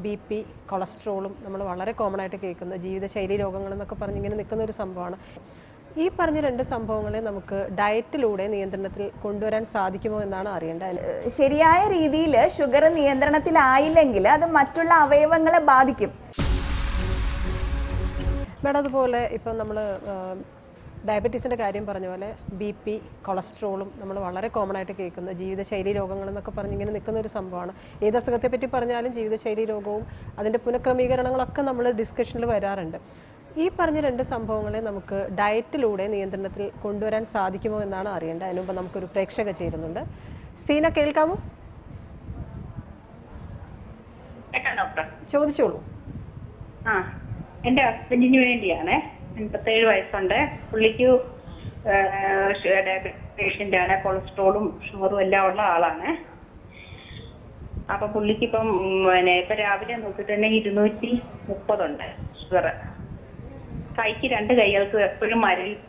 B P കൊളസ്ട്രോളും നമ്മൾ വളരെ കോമൺ ആയിട്ട് കേൾക്കുന്ന ജീവിതശൈലി രോഗങ്ങൾ എന്നൊക്കെ പറഞ്ഞ് ഇങ്ങനെ നിൽക്കുന്ന ഒരു സംഭവമാണ് ഈ പറഞ്ഞ രണ്ട് സംഭവങ്ങളെ നമുക്ക് ഡയറ്റിലൂടെ നിയന്ത്രണത്തിൽ കൊണ്ടുവരാൻ സാധിക്കുമോ എന്നാണ് അറിയേണ്ടത് ശരിയായ രീതിയിൽ ഷുഗർ നിയന്ത്രണത്തിലായില്ലെങ്കിൽ അത് മറ്റുള്ള അവയവങ്ങളെ ബാധിക്കും മേഡം അതുപോലെ ഇപ്പം നമ്മൾ ഡയബറ്റീസിൻ്റെ കാര്യം പറഞ്ഞ പോലെ ബി പി കൊളസ്ട്രോളും നമ്മൾ വളരെ കോമൺ ആയിട്ട് കേൾക്കുന്ന ജീവിതശൈലി രോഗങ്ങൾ എന്നൊക്കെ പറഞ്ഞ് ഇങ്ങനെ നിൽക്കുന്ന ഒരു സംഭവമാണ് ഏത് അസുഖത്തെ പറ്റി പറഞ്ഞാലും ജീവിതശൈലി രോഗവും അതിൻ്റെ പുനഃക്രമീകരണങ്ങളൊക്കെ നമ്മൾ ഡിസ്കഷനിൽ വരാറുണ്ട് ഈ പറഞ്ഞ രണ്ട് സംഭവങ്ങളെ നമുക്ക് ഡയറ്റിലൂടെ നിയന്ത്രണത്തിൽ കൊണ്ടുവരാൻ സാധിക്കുമോ എന്നാണ് അറിയേണ്ടത് അതിനുമുമ്പ് നമുക്കൊരു പ്രേക്ഷക ചേരുന്നുണ്ട് സീന കേൾക്കാമോ കേട്ടോ ഡോക്ടർ ചോദിച്ചോളൂ ആ എന്റെ ഹസ്ബൻഡിന് വേണ്ടിയാണ് എൺപത്തേഴ് വയസ്സുണ്ട് പുള്ളിക്ക് ഡയബറ്റിക് പേഷ്യന്റ് ആണ് കൊളസ്ട്രോളും ഷുഗറും എല്ലാം ഉള്ള ആളാണ് അപ്പൊ പുള്ളിക്ക് ഇപ്പം ഉം, പിന്നെ ഇപ്പൊ രാവിലെ നോക്കിയിട്ടുണ്ടെങ്കിൽ ഇരുന്നൂറ്റി മുപ്പതുണ്ട് ഷുഗർ കൈക്ക് രണ്ട് കൈകൾക്ക് എപ്പോഴും മരവിപ്പ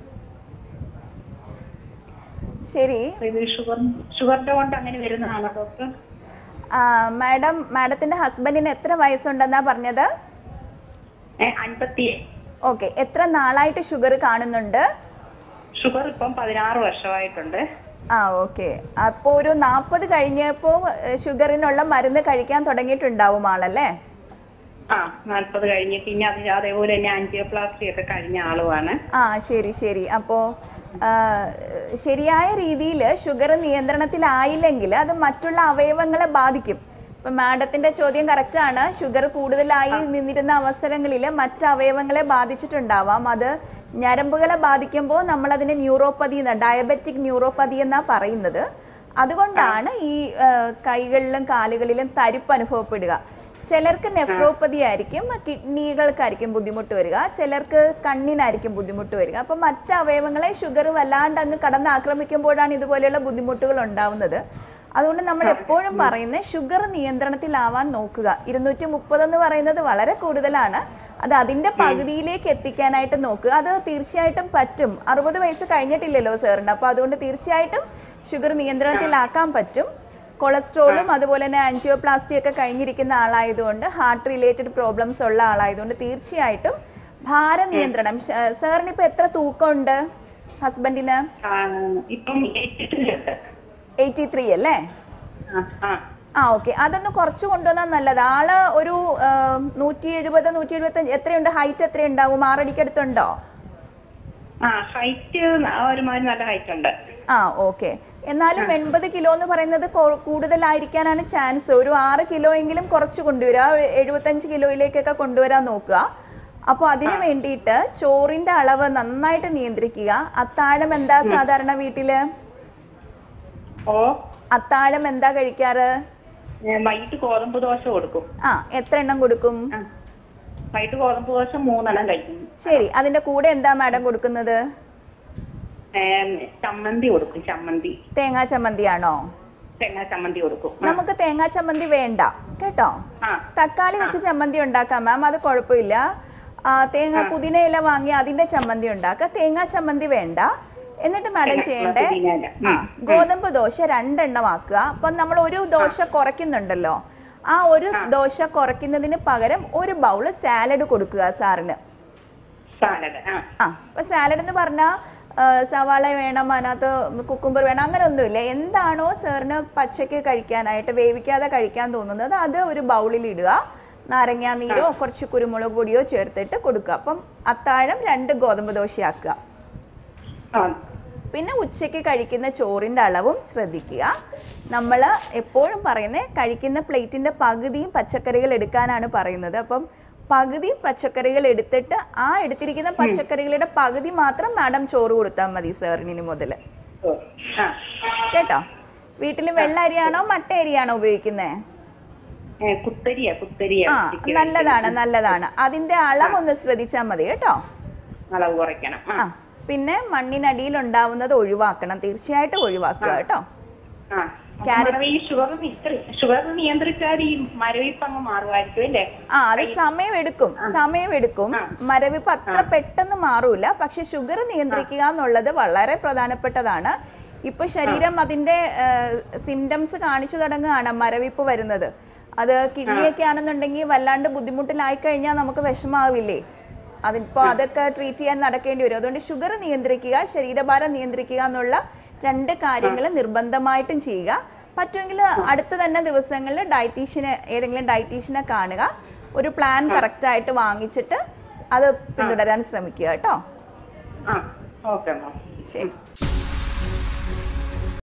ശരി ഇത് ഷുഗർ ഷുഗറിന്റെ കൊണ്ട് അങ്ങനെ വരുന്നതാണോ ഡോക്ടർ ആ, മാഡം മാഡത്തിന്റെ ഹസ്ബൻഡിന് എത്ര വയസ്സുണ്ടെന്നാ പറഞ്ഞത് ഏഹ് അൻപത്തി ഓക്കെ എത്ര നാളായിട്ട് ഷുഗർ കാണുന്നുണ്ട് ഷുഗർ ഇപ്പം പതിനാറ് വർഷമായിട്ടുണ്ട് ആ ഓക്കെ അപ്പോൾ ഒരു നാൽപ്പത് കഴിഞ്ഞപ്പോൾ ഷുഗറിനുള്ള മരുന്ന് കഴിക്കാൻ തുടങ്ങിയിട്ടുണ്ടാവും ആളല്ലേ ആ നാൽപ്പത് കഴിഞ്ഞ് പിന്നെ അത് അതേപോലെ തന്നെ ആൻജിയോപ്ലാസ്റ്റി ഒക്കെ കഴിഞ്ഞ ആളുമാണ് ആ ശരി ശരി അപ്പോൾ ശരിയായ രീതിയിൽ ഷുഗർ നിയന്ത്രണത്തിലായില്ലെങ്കിൽ അത് മറ്റുള്ള അവയവങ്ങളെ ബാധിക്കും ഇപ്പം മാഡത്തിന്റെ ചോദ്യം കറക്റ്റാണ് ഷുഗർ കൂടുതലായി നിന്നിരുന്ന അവസരങ്ങളിൽ മറ്റ് അവയവങ്ങളെ ബാധിച്ചിട്ടുണ്ടാവാം അത് ഞരമ്പുകളെ ബാധിക്കുമ്പോൾ നമ്മൾ അതിനെ ന്യൂറോപ്പതി എന്ന ഡയബറ്റിക് ന്യൂറോപ്പതി എന്നാ പറയുന്നത് അതുകൊണ്ടാണ് ഈ ആ, കൈകളിലും കാലുകളിലും തരിപ്പ് അനുഭവപ്പെടുക ചിലർക്ക് നെഫ്രോപ്പതി ആയിരിക്കും കിഡ്നികൾക്കായിരിക്കും ബുദ്ധിമുട്ട് വരിക ചിലർക്ക് കണ്ണിനായിരിക്കും ബുദ്ധിമുട്ട് വരിക അപ്പം മറ്റ് അവയവങ്ങളെ ഷുഗർ വല്ലാണ്ട് അങ്ങ് കടന്ന് ആക്രമിക്കുമ്പോഴാണ് ഇതുപോലെയുള്ള ബുദ്ധിമുട്ടുകൾ ഉണ്ടാവുന്നത് അതുകൊണ്ട് നമ്മൾ എപ്പോഴും പറയുന്നത് ഷുഗർ നിയന്ത്രണത്തിലാവാൻ നോക്കുക ഇരുന്നൂറ്റി മുപ്പത് എന്ന് പറയുന്നത് വളരെ കൂടുതലാണ് അത് അതിന്റെ പകുതിയിലേക്ക് എത്തിക്കാനായിട്ട് നോക്കുക അത് തീർച്ചയായിട്ടും പറ്റും അറുപത് വയസ്സ് കഴിഞ്ഞിട്ടില്ലല്ലോ സാറിന് അപ്പൊ അതുകൊണ്ട് തീർച്ചയായിട്ടും ഷുഗർ നിയന്ത്രണത്തിലാക്കാൻ പറ്റും കൊളസ്ട്രോളും അതുപോലെ തന്നെ ആൻജിയോപ്ലാസ്റ്റി ഒക്കെ കഴിഞ്ഞിരിക്കുന്ന ആളായതുകൊണ്ട് ഹാർട്ട് റിലേറ്റഡ് പ്രോബ്ലംസ് ഉള്ള ആളായതുകൊണ്ട് തീർച്ചയായിട്ടും ഭാര നിയന്ത്രണം ഷ- സാറിന് ഇപ്പൊ എത്ര തൂക്കമുണ്ട് ഹസ്ബൻഡിന് ആ, ഇപ്പം ഏറ്റിട്ടുണ്ട് എയ്റ്റി ത്രീ അല്ലേ ആ ആ ആ ഓക്കെ അതൊന്ന് കുറച്ച് കൊണ്ടുവന്നാൽ നല്ലത് ആള് ഒരു നൂറ്റി എഴുപത് നൂറ്റി എഴുപത്തഞ്ച് എത്രയുണ്ട് ഹൈറ്റ് എത്രയുണ്ടാവും ആറടിക്കടുത്തുണ്ടോ ആ ഹൈറ്റ് ഒരുമാതിരി നല്ല ഹൈറ്റ് ഉണ്ട് ആ ഓക്കെ എന്നാലും എൺപത് കിലോ എന്ന് പറയുന്നത് കൊ- കൂടുതലായിരിക്കാനാണ് ചാൻസ് ഒരു ആറ് കിലോ എങ്കിലും കുറച്ച് കൊണ്ടുവരിക ഒരു എഴുപത്തഞ്ച് കിലോയിലേക്കൊക്കെ കൊണ്ടുവരാൻ നോക്കുക അപ്പോൾ അതിന് വേണ്ടിയിട്ട് ചോറിന്റെ അളവ് നന്നായിട്ട് നിയന്ത്രിക്കുക അത്താഴം എന്താ സാധാരണ വീട്ടില് ഓ അത്താഴം എന്താ കഴിക്കാറ് ഞാൻ വൈകിട്ട് ഗോതമ്പ് ദോശ കൊടുക്കും ആ എത്ര എണ്ണം കൊടുക്കും ആ വൈകിട്ട് ഗോതമ്പ് ദോശ മൂന്നെണ്ണം കഴിക്കും ശരി അതിന്റെ കൂടെ എന്താ മാഡം കൊടുക്കുന്നത് ഏ, ചമ്മന്തി കൊടുക്കും ചമ്മന്തി തേങ്ങാ ചമ്മന്തിയാണോ തേങ്ങ ചമ്മന്തി കൊടുക്കും ആ, നമുക്ക് തേങ്ങാ ചമ്മന്തി വേണ്ട കേട്ടോ ആ തക്കാളി വെച്ച് ചമ്മന്തി ഉണ്ടാക്കാം മാം അത് കുഴപ്പമില്ല ആ, തേങ്ങ പുതിനയില വാങ്ങി അതിന്റെ ചമ്മന്തി ഉണ്ടാക്കുക തേങ്ങാ ചമ്മന്തി വേണ്ട എന്നിട്ട് മാഡം തേങ്ങ, ചെയ്യേണ്ടേ പുതിനയില. ആ ഉം, ഗോതമ്പ് ദോശ രണ്ടെണ്ണം ആക്കുക അപ്പൊ നമ്മൾ ഒരു ദോശ കുറയ്ക്കുന്നുണ്ടല്ലോ ആ ഒരു ദോശ കുറയ്ക്കുന്നതിന് പകരം ഒരു ബൗള് സാലഡ് കൊടുക്കുക സാറിന് സാലഡ് ആ ആ അപ്പൊ സാലഡ് എന്ന് പറഞ്ഞാൽ സവാള വേണം അതിനകത്ത് കുക്കുംബർ വേണം അങ്ങനെ ഒന്നുമില്ല എന്താണോ സാറിന് പച്ചയ്ക്ക് കഴിക്കാനായിട്ട് വേവിക്കാതെ കഴിക്കാൻ തോന്നുന്നത് അത് ഒരു ബൗളിൽ ഇടുക നാരങ്ങാ നീരോ കുറച്ച് കുരുമുളക് പൊടിയോ ചേർത്തിട്ട് കൊടുക്കുക അപ്പം അത്താഴം രണ്ട് ഗോതമ്പ് ദോശയാക്കുക ആ പിന്നെ ഉച്ചയ്ക്ക് കഴിക്കുന്ന ചോറിൻ്റെ അളവും ശ്രദ്ധിക്കുക നമ്മൾ എപ്പോഴും പറയുന്നത് കഴിക്കുന്ന പ്ലേറ്റിൻ്റെ പകുതിയും പച്ചക്കറികൾ എടുക്കാനാണ് പറയുന്നത് അപ്പം പകുതി പച്ചക്കറികൾ എടുത്തിട്ട് ആ എടുത്തിരിക്കുന്ന പച്ചക്കറികളുടെ പകുതി മാത്രം മാഡം ചോറ് കൊടുത്താൽ മതി സാറിന് മുതൽ ഓ, ആ കേട്ടോ വീട്ടിൽ വെള്ള അരിയാണോ മട്ട അരിയാണോ ഉപയോഗിക്കുന്നത് ഏ, കുത്തരിയാ കുത്തരിയാ ആ ഉച്ചയ്ക്ക് നല്ലതാണ് നല്ലതാണ് അതിന്റെ അളവൊന്ന് ശ്രദ്ധിച്ചാൽ മതി കേട്ടോ അളവ് കുറയ്ക്കണം ആ ആ പിന്നെ മണ്ണിനടിയിൽ ഉണ്ടാവുന്നത് ഒഴിവാക്കണം തീർച്ചയായിട്ടും ഒഴിവാക്കുക കേട്ടോ ആ അപ്പൊ ഈ ഷുഗർ ഷുഗർ നിയന്ത്രിച്ചാൽ ഈ മരവിപ്പ് അങ്ങ് മാറുമായിരിക്കും അല്ലേ ആ അത് സമയമെടുക്കും സമയമെടുക്കും മരവിപ്പ് അത്ര പെട്ടെന്ന് മാറൂല പക്ഷെ ഷുഗർ നിയന്ത്രിക്കുക എന്നുള്ളത് വളരെ പ്രധാനപ്പെട്ടതാണ് ഇപ്പൊ ശരീരം അതിന്റെ സിംറ്റംസ് കാണിച്ചു തുടങ്ങുകയാണ് മരവിപ്പ് വരുന്നത് അത് കിഡ്നിയൊക്കെ ആണെന്നുണ്ടെങ്കിൽ വല്ലാണ്ട് ബുദ്ധിമുട്ടിലായി കഴിഞ്ഞാൽ നമുക്ക് വിഷമാവില്ലേ അതിപ്പോ അതൊക്കെ ട്രീറ്റ് ചെയ്യാൻ നടക്കേണ്ടി വരും അതുകൊണ്ട് ഷുഗർ നിയന്ത്രിക്കുക ശരീരഭാരം നിയന്ത്രിക്കുക എന്നുള്ള രണ്ട് കാര്യങ്ങൾ നിർബന്ധമായിട്ടും ചെയ്യുക പറ്റുമെങ്കിൽ അടുത്ത തന്നെ ദിവസങ്ങളിൽ ഡയറ്റീഷ്യനെ ഏതെങ്കിലും ഡയറ്റീഷ്യനെ കാണുക ഒരു പ്ലാൻ കറക്റ്റ് ആയിട്ട് വാങ്ങിച്ചിട്ട് അത് പിന്തുടരാൻ ശ്രമിക്കുക കേട്ടോ ആ ഓക്കെ മാം ശരി